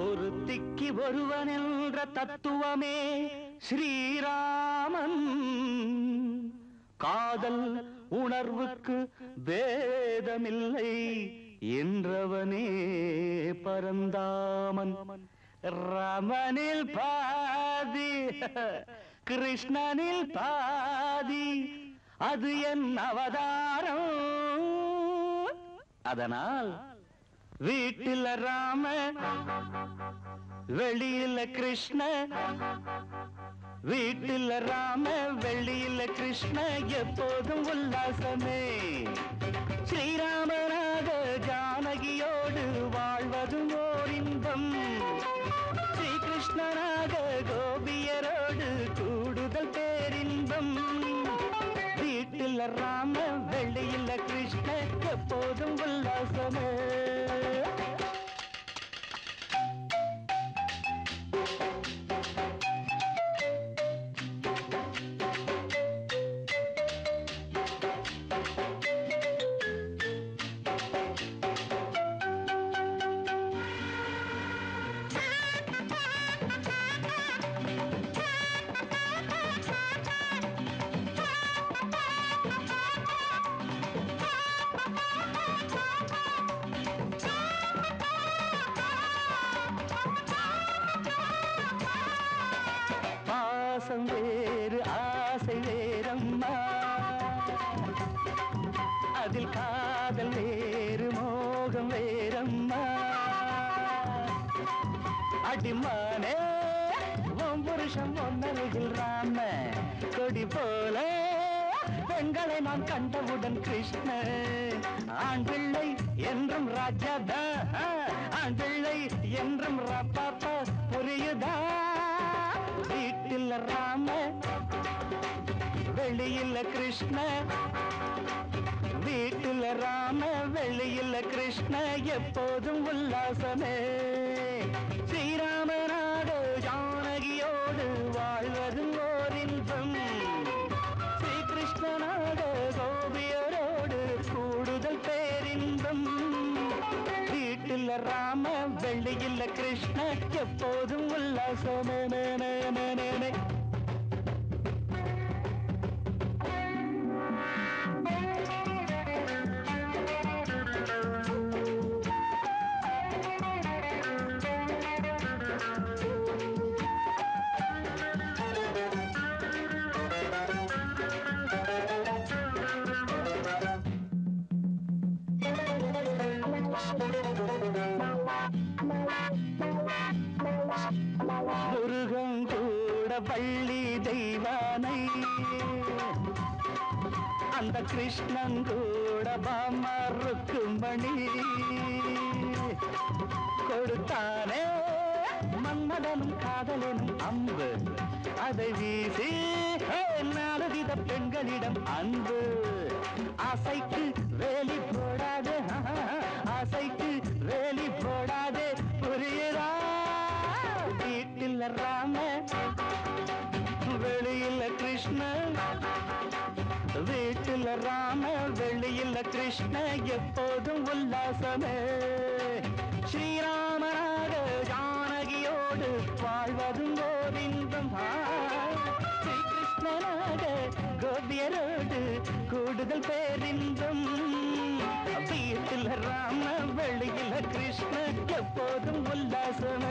ஒருத்திக்கு ஒருவன் என்ற தத்துவமே ஸ்ரீராமன் காதல் உணர்வுக்கு பேதமில்லை என்றவனே பரந்தாமன் ரமனில் பாதி கிருஷ்ணனில் பாதி அது என் அவதாரம் அதனால் வீட்டில் ராம வெளியில கிருஷ்ண வீட்டில் ராம வெளியில கிருஷ்ண எப்போதும் உல்லாசமே ஸ்ரீராமனாக ஜானகியோடு வாழ்வதும் ஓர் இன்பம் ஸ்ரீகிருஷ்ணனாக கோபியரோடு கூடுதல் பேரின்பம் வீட்டில் ராம வெளியில கிருஷ்ண எப்போதும் உல்லாசமே பாசம் வேறு ஆசை வேறம்மா அதில் காதல் வேறு மோகம் வேறம்மா அடிமானே உன் புருஷன் ஒன்னருகில் ராம கொடி போல பெண்களை நான் கண்டவுடன் கிருஷ்ண ஆண் பிள்ளை என்றும் ராஜாதா ஆண் பிள்ளை என்றும் ரப்பாப்பா புரியுதா வீட்டில் ராம வெளியில் கிருஷ்ண வீட்டில் ராம வெளியில் கிருஷ்ண எப்போதும் உல்லாசமே ஸ்ரீராமனாக ஜானகியோடு வாழ்வதும் ஓர் இன்பம் ஸ்ரீகிருஷ்ணனாக கோபியரோடு கூடுதல் பேரின்பம் வீட்டில் ராம வெள்ளியில் கிருஷ்ண எப்போதும் உல்லாசமே மே, மே, மே, மே, மே. முருகன் கூட பள்ளி தெய்வானை அந்த கிருஷ்ணன் கூட பாமருக்குமணி கொடுத்தானே மன்மதனும் காதலனும் அம்பு அதை வீசி ஹே, நாலுவித பெண்களிடம் அன்பு ஆசைக்கு வேலி போடாது ஆசைக்கு வேலி போடாது புரியுதா வீட்டில் ராம வெளியில் கிருஷ்ண வீட்டில் ராம வெளியில் கிருஷ்ண எப்போதும் உல்லாசமே ஸ்ரீராமனாக ஜானகியோடு வாழ்வதும் ஓர் இன்பம் ஆ, ஸ்ரீகிருஷ்ணனாக கோபியரோடு கூடுதல் பேரின்பம் வீட்டில் ராம வெளியில் கிருஷ்ண எப்போதும் உல்லாசமே